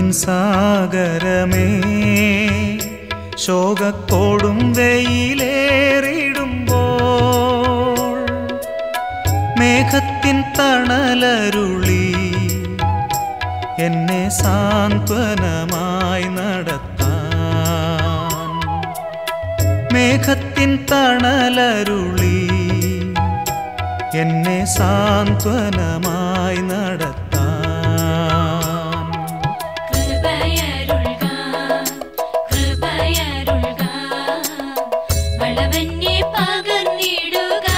സാഗരമേ ശോകക്കോടും വെയിലേറിടുമ്പോൾ മേഘത്തിൻ തണലരുളി എന്നെ സാന്ത്വനമായി നടത്താൻ മേഘത്തിൻ തണലരുളി എന്നെ സാന്ത്വനമായി നടത്താൻ കൃപയരുൾക കൃപയരുൾക വളവന്നെ പകർന്നിടുക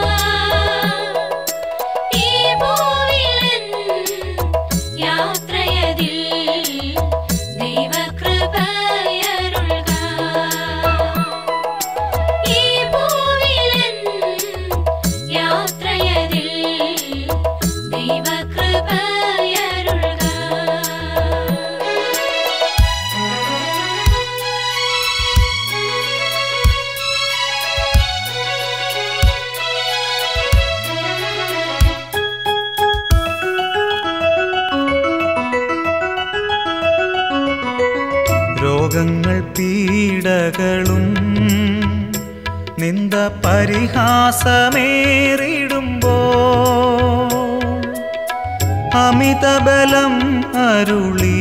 ഈ ഭൂവിലൻ യാത്രയതിൽ ദൈവകൃപയരുൾക ഈ ഭൂവിലൻ യാത്രയതിൽ ദൈവകൃപയരുൾക രോഗങ്ങൾ പീഡകളും നിന്ദ പരിഹാസമേറിടുമ്പോ അമിതബലം അരുളി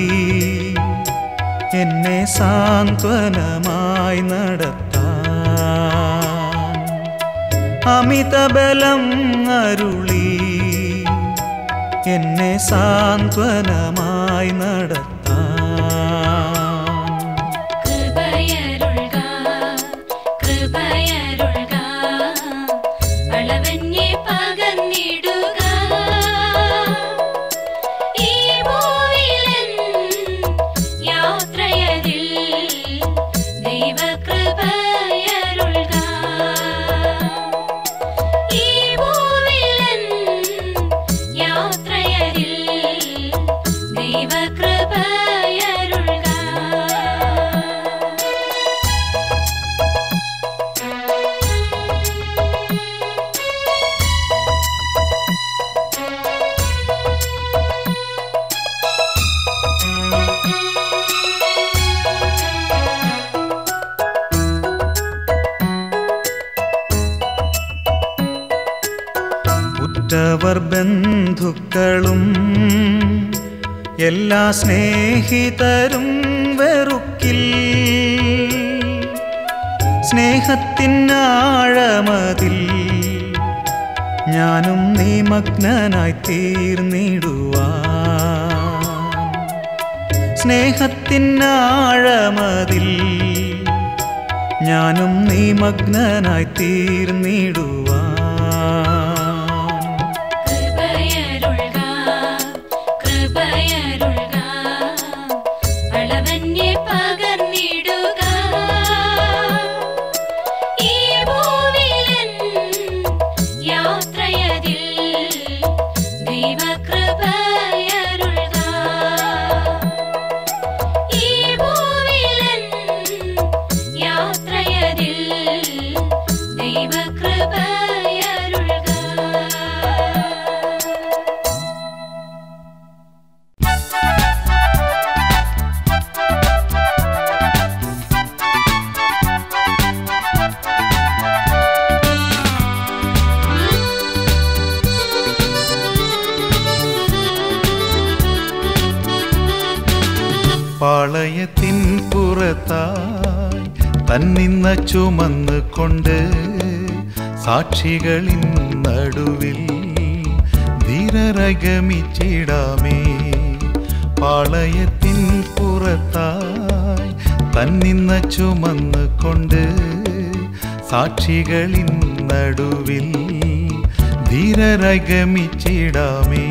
എന്നെ സാന്ത്വനമായി നടത്താൻ അമിതബലം അരുളി എന്നെ സാന്ത്വനമായി നടത്താൻ കൃപയരുൾക കൃപയരുൾക വളവന്നെ പകർന്നിടുക ഈ ഭൂവിലൻ യാത്രയതിൽ ദൈവകൃപയരുൾക ഈ ഭൂവിലൻ യാത്രയതിൽ ദൈവകൃപയരുൾക ഉറ്റവർ ബന്ധുക്കളും എല്ലാ സ്നേഹിതരും വെറുക്കിൽ സ്നേഹത്തിനാഴമതിൽ ഞാനും നിമഗ്നനായി തീർന്നിടുവാൻ സ്നേഹത്തിനാഴമതിൽ ഞാനും നിമഗ്നനായി തീർന്നിടുവാൻ കൃപയരുൾക കൃപയരുൾക വളവന്നെ പകർന്നിടുക ഈ ഭൂവിലൻ യാത്രയതിൽ ദൈവകൃപയരുൾക ഈ ഭൂവിലൻ യാത്രയതിൽ ദൈവകൃപയരുൾക പാളയത്തിൻ പുറത്തായി തന്നിന്ന ചുമന്ന് കൊണ്ട് സാക്ഷികളിൻ നടുവിൽ ധീരരഗമിച്ചിടാമേ പാളയത്തിൻ പുറത്തായി തന്നിന്ന ചുമന്ന് കൊണ്ട് സാക്ഷികളിൻ നടുവിൽ ധീരരഗമിച്ചിടാമേ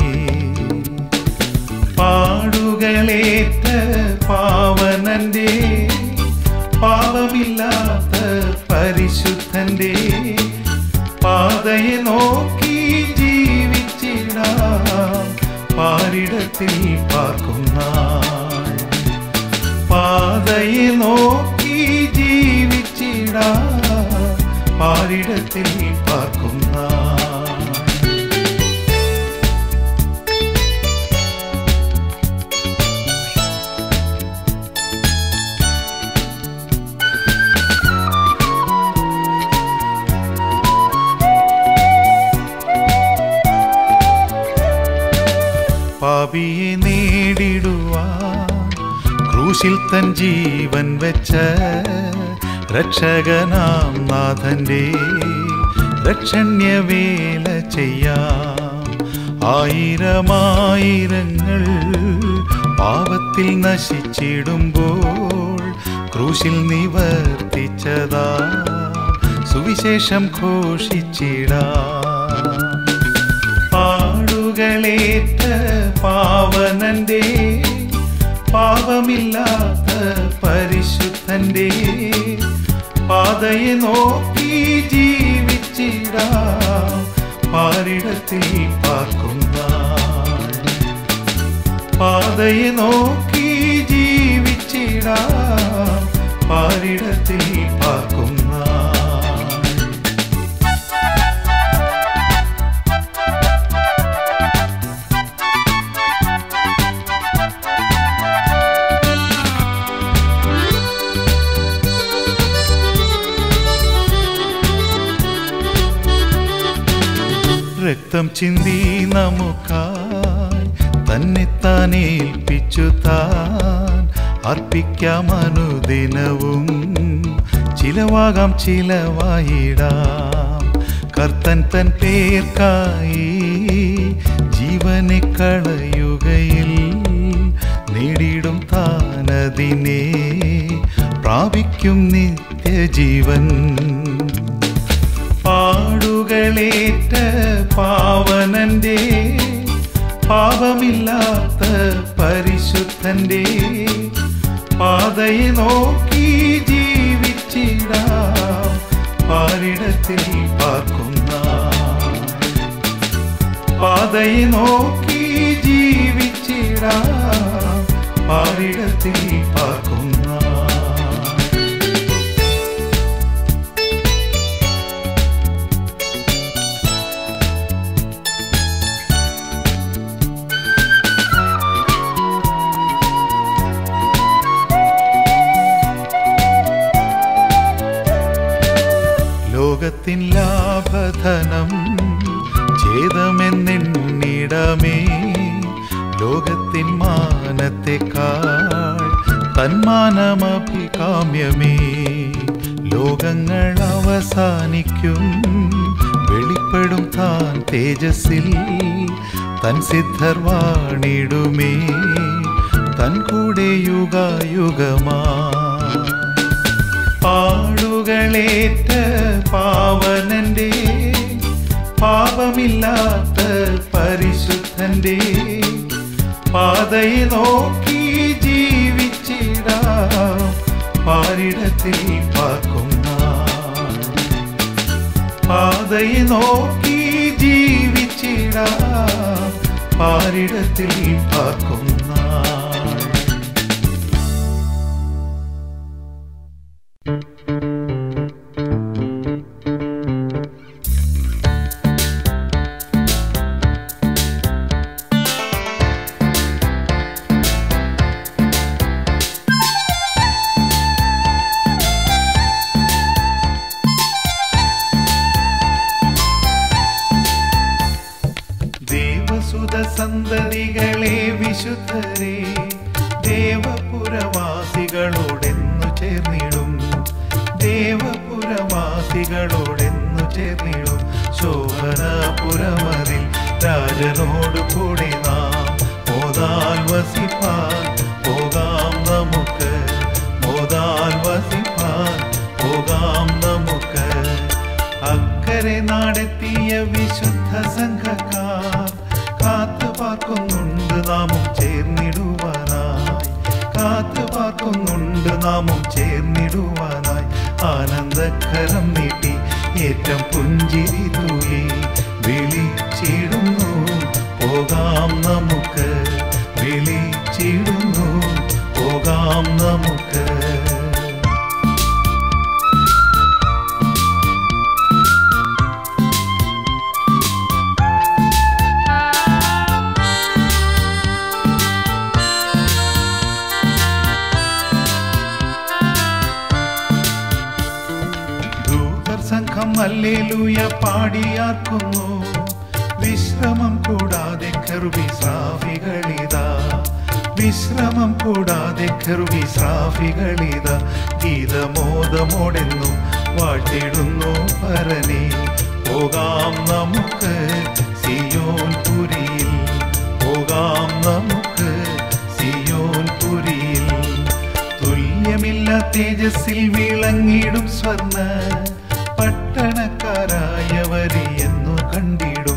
പാടുകളേറ്റ പാവനന്റെ പാപമില്ലാത്ത പരിശുദ്ധന്റെ പാതയെ നോക്കി ജീവിച്ചിടാം പാരിടത്തിൽ പാർക്കുന്ന പാതയെ നോക്കി ജീവിച്ചിടാം പാരിടത്തിൽ പാർക്കുന്ന പാപിയെ നേടിടുവാൻ ക്രൂശിൽ തൻ ജീവൻ വെച്ച രക്ഷകനാം നാഥന്റെ രക്ഷണ്യവേല ചെയ്യാം ആയിരമായിരങ്ങൾ പാപത്തിൽ നശിച്ചിടുമ്പോൾ ക്രൂശിൽ നിവർത്തിച്ചതാ സുവിശേഷം ഘോഷിച്ചിടാം പാടുകളേറ്റ പാവനന്റെ പാപമില്ലാത്ത പരിശുദ്ധന്റെ പാതയെ നോക്കി ജീവിച്ചിടാം പാരിടത്തിൽ പാർക്കുന്ന പാതയെ നോക്കി ജീവിച്ചിടാം പാരിടത്തിൽ പാർക്കുന്ന രക്തം ചിന്തി നമുക്കായി തന്നെ താൻ ഏൽപ്പിച്ചു താൻ അർപ്പിക്കാം അനുദിനവും ചിലവാകാം ചിലവായിടാം കർത്തൻ തൻ പേർക്കായി ജീവനെ കളയുകയിൽ നേടിയിടും താനതിനെ പ്രാപിക്കും നിത്യജീവൻ പാടുകളേറ്റ പാവനന്റെ പാപമില്ലാത്ത പരിശുദ്ധന്റെ പാതയെ നോക്കി ജീവിച്ചിടാം പാരിടത്തിൽ പാർക്കുന്ന പാതയെ നോക്കി ജീവിച്ചിടാം പാരിടത്തിൽ പാർക്കുന്ന ലോകത്തിൻ ലാഭധനം ഛേദമെന്നിടമേ ലോകത്തിൻ മാനത്തെക്കാൾ തന്മാനമഭികാമ്യമേ ലോകങ്ങൾ അവസാനിക്കും വെളിപ്പെടും താൻ തേജസ്സിൽ തൻ സിദ്ധർ വാണിടുമേ തൻ കൂടെ യുഗയുഗമാ പാടുകളേറ്റ പാവനന്റെ പാപമില്ലാത്ത പരിശുദ്ധന്റെ പാതയെ നോക്കി ജീവിച്ചിടാം പാരിടത്തിൽ പാർക്കുന്ന പാതയെ നോക്കി ജീവിച്ചിടാം പാരിടത്തിൽ പാർക്കുന്ന ദേവസുത സന്തതികളെ വിശുദ്ധരെ ദേവപുരവാസികളോടെന്നു ചേർന്നിടും ദേവപുരവാസികളോടെന്നു ചേർന്നിടും ശോഭനപുരമതിൽ രാജനോടു കൂടി നാം മോതാൽ വസിപ്പാൻ പോകാം നമുക്ക് മോതാൽ വസിപ്പാൻ പോകാം നമുക്ക് അക്കരെ നാടെത്തിയ വിശുദ്ധ സംഘക്കാർ കാത്തു പാർക്കുന്നുണ്ട് നാമും ചേർന്നിടുവാനായി കാത്തു പാർക്കുന്നുണ്ട് നാമും ചേർന്നിടുവാനായി ആനന്ദക്കരം നീട്ടി ഏറ്റം പുഞ്ചിരി തൂകി വിളിച്ചിടുന്നു പോകാം നമുക്ക് വിളിച്ചിടുന്നു പോകാം നമുക്ക് ദൂതർ സംഘം അല്ലേലൂയ പാടിയാർക്കുന്നു വിശ്രമം കൂടാതെ കറുബി സാവികൾ വിശ്രമം കൂടാതെ കെറുവിശ്രാഫികളിത ഗീതമോദമോടെന്നും വാഴ്ത്തിടുന്നു പരനെ പോകാം നമുക്ക് സിയോൻ പുരിയിൽ പോകാം നമുക്ക് സിയോൻ പുരിയിൽ തുല്യമില്ല തേജസ്സിൽ വിളങ്ങിടും സ്വർണ്ണ പട്ടണക്കാരായവരെ എന്നു കണ്ടിടും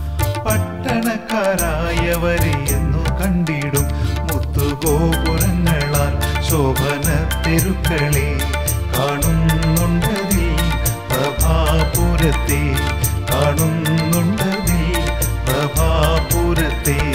പട്ടണക്കാരായവരെ എന്നു കണ്ടിടും മുത്തുഗോപുരങ്ങളാൽ ശോഭന തെരുക്കളെ കാണുന്നുണ്ടതിൽ പ്രഭാപുരത്തെ കാണുന്നുണ്ടതിൽ പ്രഭാപുരത്തെ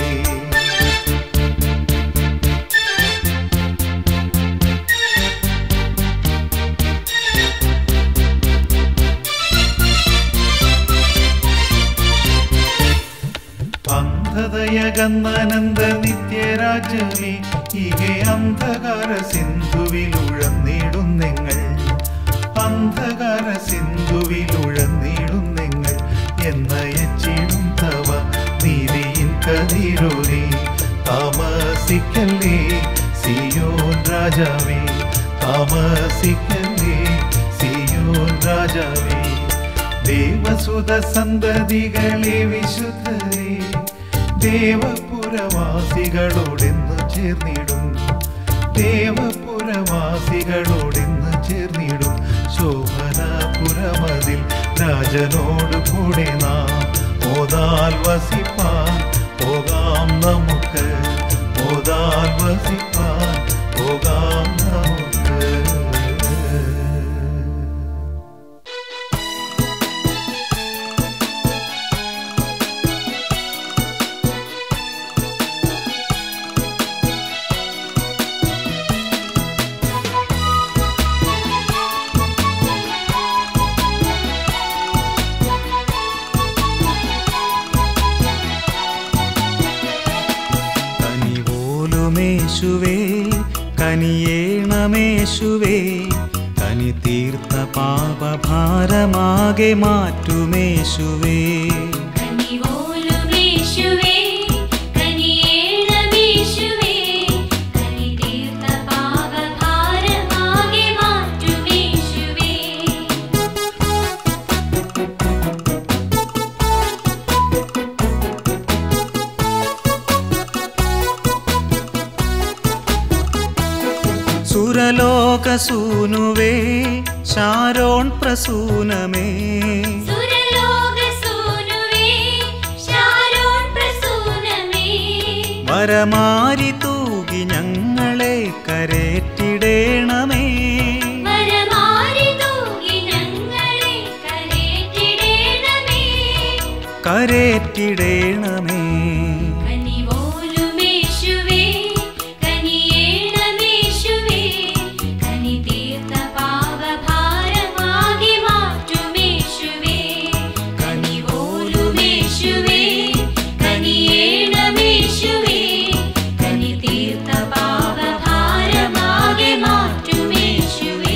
അന്ധതയകന്നനന്ദ നിത്യരാജ്യമേ ഇകെ അന്ധകാര സിന്ധുവിലുഴന്നിടും നിങ്ങൾ അന്ധകാര സിന്ധുവിലുഴന്നിടും നിങ്ങൾ എന്നയച്ചിടും തവ നീതിയിൻ കതിരൂരേ താമസിക്കല്ലേ സിയോൻ രാജാവേ താമസിക്കല്ലേ സിയോൻ രാജാവേ ദേവസുത സന്തതികളെ വിശുദ്ധരെ ദേവപുരവാസികളോടെന്ന് ചേർന്നിടും ദേവപുരവാസികളോടെന്ന് ചേർന്നിടും ശോഭനാപുരമതിൽ രാജനോട് കൂടെ നാം മോതാൽ വസിപ്പാൻ പോകാം നമുക്ക് മോതാൽ വസിപ്പാൻ പോകാം നമുക്ക് കനിപോലുമേശുവേ കനിയേണമേശുവേ കനി തീർത്ത പാപഭാരമാകെ മാറ്റുമേശുവേ കനിവോലുമേശുവേ കനിയേണമേശുവേ കനിതീർത്ത പാപഭാരമാകെ മാറ്റുമേശുവേ സുരലോകസൂനുവേ ശാരോൺ പ്രസൂനമേ സുരലോകസൂനുവേ ശാരോൺ പ്രസൂനമേ വരമാരി തൂകി ഞങ്ങളെ കരേറ്റിടേണമേ വരമാരി തൂകി ഞങ്ങളെ കരേറ്റിടേണമേ കരേറ്റിടേണമേ കനിവോലുമേശുവേ കനിയേണമേശുവേ കനിതീർത്ത പാപഭാരമാകെ മാറ്റുമേശുവേ കനിവോലുമേശുവേ കനിയേണമേശുവേ കനിതീർത്ത പാപഭാരമാകെ മാറ്റുമേശുവേ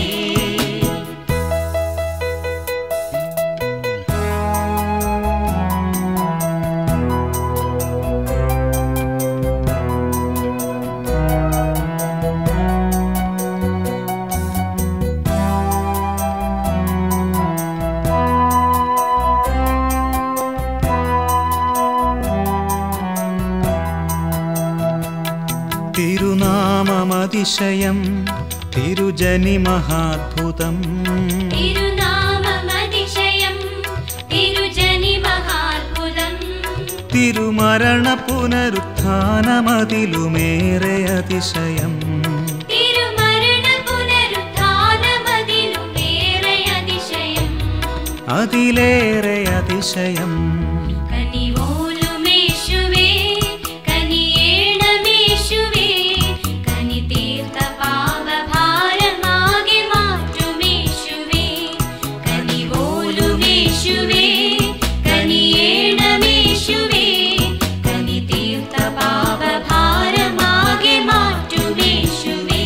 തിരുനാമമതിശയം തിരുജനി മഹാത്ഭുതം തിരുനാമമതിശയം തിരുജനി മഹാത്ഭുതം തിരുമരണ പുനരുത്ഥാനമതിലുമേറെ അതിശയം തിരുമരണ പുനരുത്ഥാനമതിലുമേറെ അതിശയം അതിലേറെ അതിശയം കനിവോലുമേശുവേ കനിയേണമേശുവേ കനിതീർത്ത പാപഭാരമാകെ മാറ്റുമേശുവേ കനിവോലുമേശുവേ കനിയേണമേശുവേ കനിതീർത്ത പാപഭാരമാകെ മാറ്റുമേശുവേ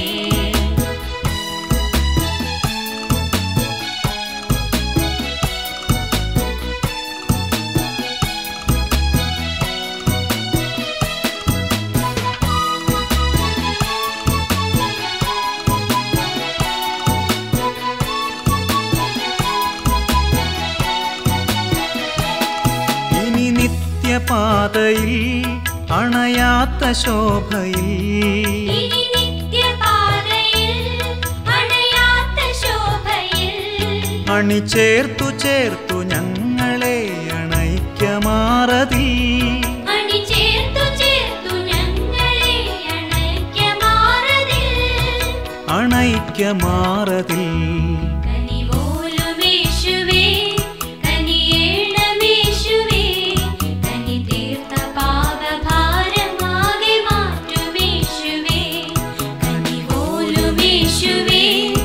നിത്യപാതയിൽ അണയാത്ത ശോഭയിൽ ഇനി നിത്യപാതയിൽ അണയാത്ത ശോഭയിൽ അണിചേർത്തു ചേർത്തു ഞങ്ങളെ അണൈക്യമാറതിൽ അണിചേർത്തു ചേർത്തു ഞങ്ങളെ അണയ്ക്കമാറതിൽ അണൈക്യമാറതിൽ കനിവോലുമേശുവേ കനിയേണമേശുവേ കനി തീർത്ത പാപഭാരമാകെ മാറ്റുമേശുവേ കനിവോലുമേശുവേ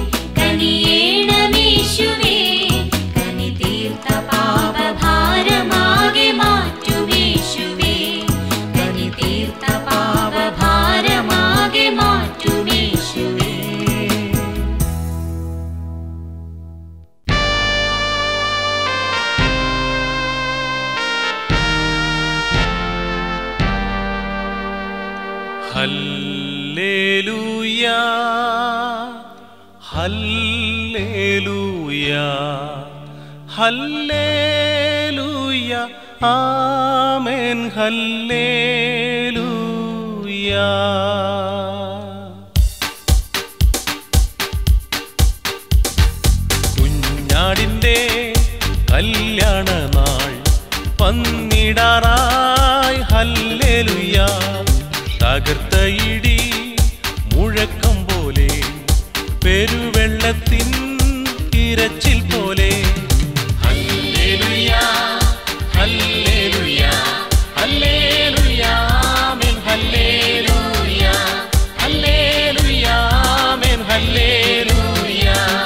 കനിയേണമേശുവേ കനി തീർത്ത പാപഭാരമാകെ മാറ്റുമേശുവേ കനി തീർത്ത പാപഭാരമാകെ മാറ്റുമേശുവേ ഹല്ലേലൂയ ഹല്ലേലൂയ ഹല്ലേലൂയ ആമേൻ ഹല്ലേലൂയ കുഞ്ഞാടിൻ്റെ കല്യാണ നാൾ പന്നിടാറായി ഹല്ലേലുയ തകർത്ത ഇടി മുഴക്കം പോലെ പെരുവെള്ളത്തിൻ ഇരച്ചിൽ പോലെ ഹല്ലേലൂയ ഹല്ലേലൂയ ഹല്ലേലൂയ ആമേൻ ഹല്ലേലൂയ ഹല്ലേലൂയ ആമേൻ ഹല്ലേലൂയ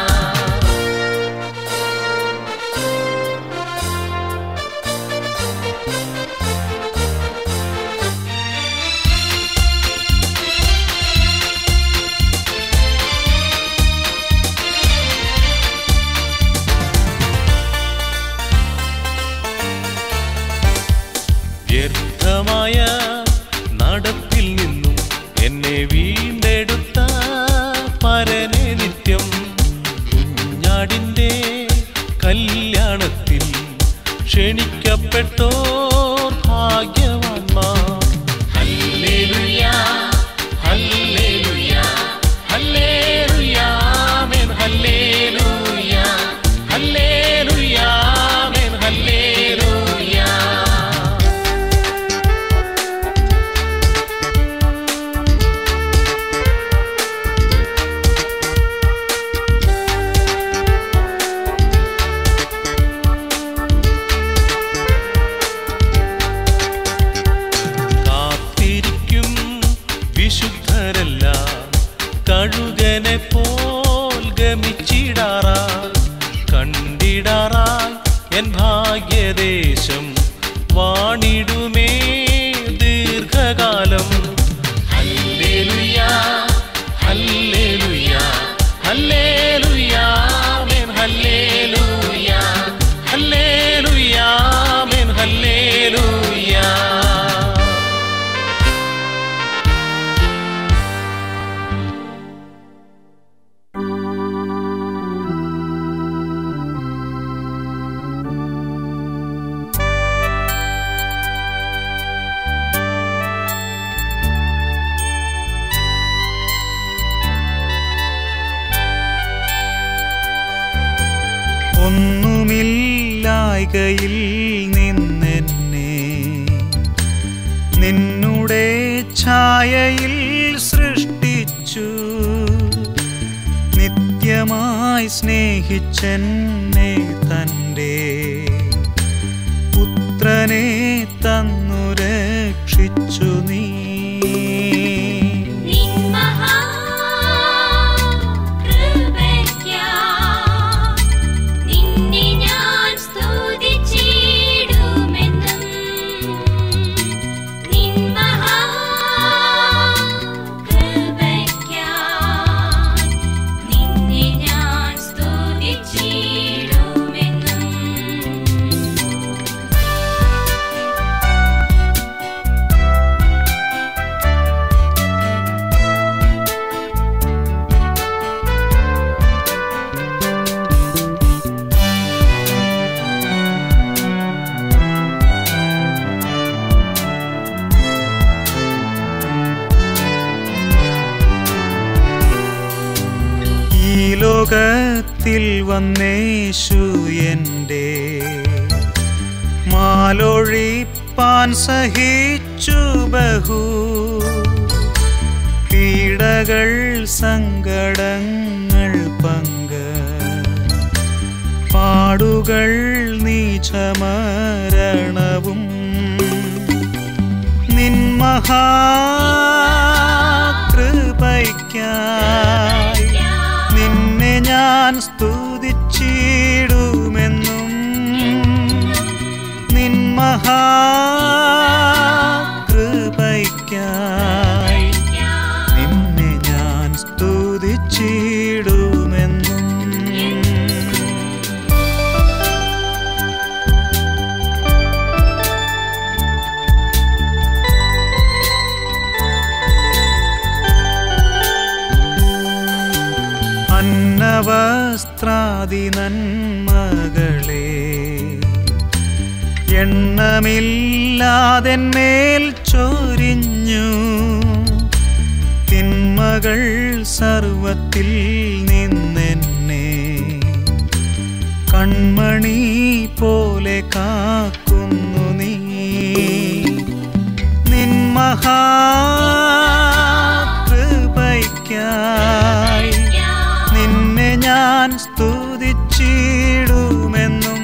വ്യർത്ഥമായ നടപ്പിൽ നിന്നും എന്നെ വീണ്ടെടുത്ത പരനെ നിത്യം കുഞ്ഞാടിൻ്റെ കല്യാണത്തിൽ ക്ഷണിക്കപ്പെട്ടോർ ഭാഗ്യവാന്മാർ ഹല്ലേലൂയ ഹല്ലേലൂയ ഹല്ലേലൂയ ആമേൻ ഹല്ലേലൂയ ഹല്ലേലൂയ ആമേൻ ഹല്ലേലൂയ കാത്തിരിക്കും വിശുദ്ധരെല്ലാം കഴുകനെ പോൽ ഗമിച്ചിടാറായി കണ്ടിടാറായി എൻ ഭാഗ്യദേശം വാണിടുമേ ദീർഘകാലം ഹല്ലേലൂയ ഹല്ലേലൂയ ഹല്ലേലൂയ ആമേൻ ഹല്ലേലൂയ ഹല്ലേലൂയ ആമേൻ ഹല്ലേലൂയ ഒന്നുമില്ലായ്കയിൽ നിന്നെന്നെ നിന്നുടെ ഛായയിൽ സൃഷ്ടിച്ചു നിത്യമായി സ്നേഹിച്ചെന്നെ തൻ്റെ പുത്രനെ തന്നു രക്ഷിച്ചു നീ നിൻ മഹാകൃപയ്ക്കായി നിന്നെ ഞാൻ സ്തുതിച്ചിടുമെന്നും. നിൻ മഹാകൃപയ്ക്കായി നിന്നെ ഞാൻ സ്തുതിച്ചിടുമെന്നും. ലോകത്തിൽ വന്നേശു എൻ്റെ മാലൊഴിപ്പാൻ സഹിച്ചു ബഹു പീഡകൾ സങ്കടങ്ങൾ പങ്ക് പാടുകൾ നീചമരണവും നിന്മഹാകൃപയ്ക്കായി നിന്നെ ഞാൻ സ്തുതിച്ചിടുമെന്നും നിന്മഹാകൃപയ്ക്കായി നിന്നെ ഞാൻ സ്തുതിച്ചിടുമെന്നും അന്നവസ്ത്രാദി നന്മകളെ എണ്ണമില്ലാതെന്മേൽ ചൊരിഞ്ഞു തിന്മകൾ സർവത്തിൽ നിന്നെന്നെ കൺമണി പോലെ കാക്കുന്നു നീ നിന്മഹാകൃപയ്ക്കായി നിന്നെ ഞാൻ സ്തുതിച്ചിടുമെന്നും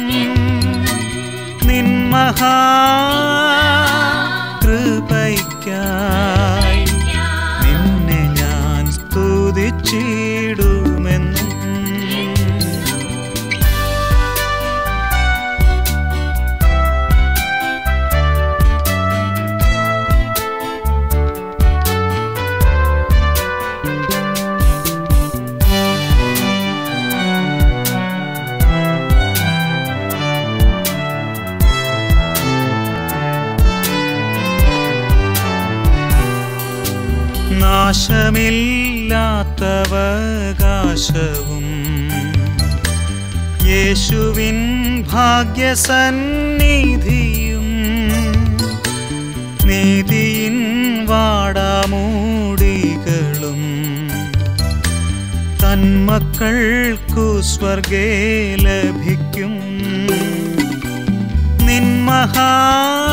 നിന്മഹാകൃപയ്ക്കായി നിന്നെ ഞാൻ സ്തുതിച്ചിടുമെന്നും നാശമില്ലാത്തവകാശവും യേശുവിൻ ഭാഗ്യസന്നിധിയും നീതിയിൻ വാടാമൂടികളും തന്മക്കൾക്കു സ്വർഗേ ലഭിക്കും നിന്മഹാ